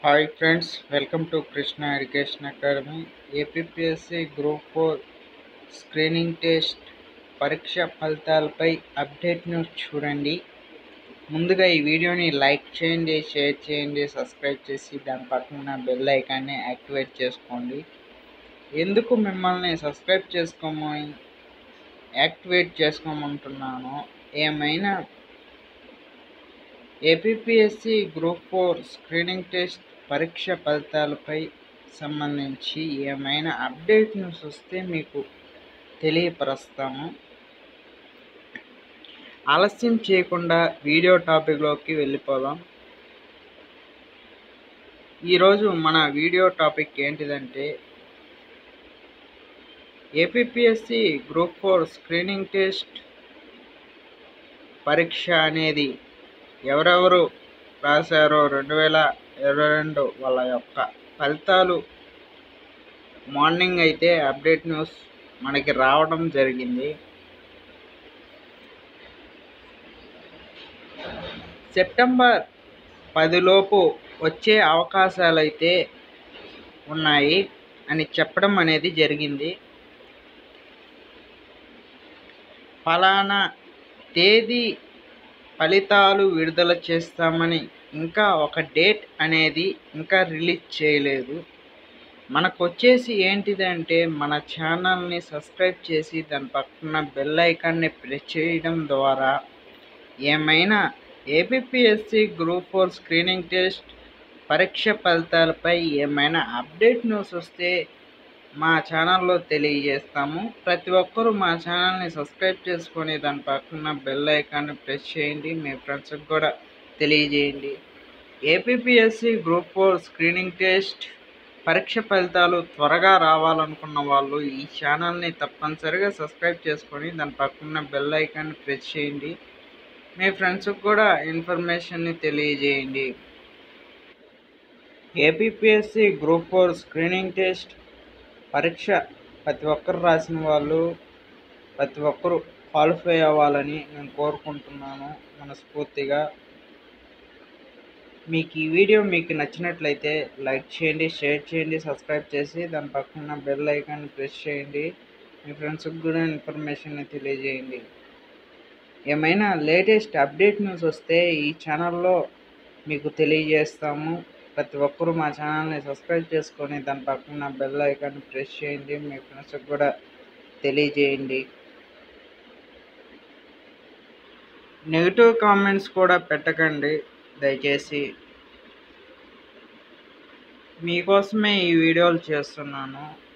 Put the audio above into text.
hi friends welcome to Krishna education academy APSC group four screening test పరీక్ష ఫలితాలపై update news చూడండి ముందుగా ఈ వీడియోని లైక్ చేయండి షేర్ చేయండి సబ్స్క్రైబ్ చేసి దాని పక్కన బెల్ ఐకాన్ని యాక్టివేట్ చేసుకోండి ఎందుకు మిమ్మల్ని సబ్స్క్రైబ్ చేసుకోమని యాక్టివేట్ చేసుకోమంటున్నాను ఏమైనా APSC group four screening test పరీక్ష ఫలితాలపై సంబంధించి ఏమైనా అప్డేట్ న్యూస్ వస్తే మీకు తెలియపరుస్తాము ఆలస్యం చేయకుండా వీడియో టాపిక్లోకి వెళ్ళిపోదాం ఈరోజు మన వీడియో టాపిక్ ఏంటిదంటే APSC group four screening test పరీక్ష అనేది ఎవరెవరు రాశారో రెండు వేల ఇరవై రెండు వాళ్ళ యొక్క ఫలితాలు మార్నింగ్ అయితే అప్డేట్ న్యూస్ మనకి రావడం జరిగింది సెప్టెంబర్ పదిలోపు వచ్చే అవకాశాలు అయితే ఉన్నాయి అని చెప్పడం అనేది జరిగింది ఫలానా తేదీ ఫలితాలు విడుదల చేస్తామని ఇంకా ఒక డేట్ అనేది ఇంకా రిలీజ్ చేయలేదు మనకు వచ్చేసి ఏంటిదంటే మన ఛానల్ని సబ్స్క్రైబ్ చేసి దాని పక్కన బెల్ ఐకాన్ని ప్రెస్ చేయడం ద్వారా ఏమైనా APSC group four screening test పరీక్ష ఫలితాలపై ఏమైనా అప్డేట్ న్యూస్ వస్తే మా ఛానల్లో తెలియజేస్తాము ప్రతి ఒక్కరూ మా ఛానల్ని సబ్స్క్రైబ్ చేసుకొని దాని పక్కన బెల్ ఐకాన్ని ప్రెస్ చేయండి మీ ఫ్రెండ్స్కి కూడా తెలియజేయండి APSC group four screening test పరీక్ష ఫలితాలు త్వరగా రావాలనుకున్న వాళ్ళు ఈ ఛానల్ని తప్పనిసరిగా సబ్స్క్రైబ్ చేసుకొని దాని పక్కన బెల్ ఐకాన్ని ప్రెస్ చేయండి మీ ఫ్రెండ్స్కి కూడా ఇన్ఫర్మేషన్ని తెలియజేయండి APSC group four screening test పరీక్ష ప్రతి ఒక్కరు రాసిన వాళ్ళు ప్రతి ఒక్కరు క్వాలిఫై అవ్వాలని నేను కోరుకుంటున్నాను మనస్ఫూర్తిగా మీకు ఈ వీడియో మీకు నచ్చినట్లయితే లైక్ చేయండి షేర్ చేయండి సబ్స్క్రైబ్ చేసి దాని పక్కన బెల్ ఐకాన్ ప్రెస్ చేయండి మీ ఫ్రెండ్స్కి కూడా ఇన్ఫర్మేషన్ తెలియజేయండి ఏమైనా లేటెస్ట్ అప్డేట్ న్యూస్ వస్తే ఈ ఛానల్లో మీకు తెలియజేస్తాము ప్రతి ఒక్కరూ మా ఛానల్ని సబ్స్క్రైబ్ చేసుకొని దాని పక్కన బెల్ ఐకాన్ ప్రెస్ చేయండి మీ ఫ్రెండ్స్కి కూడా తెలియజేయండి నెగిటివ్ కామెంట్స్ కూడా పెట్టకండి దయచేసి మీకోసమే ఈ వీడియోలు చేస్తున్నాను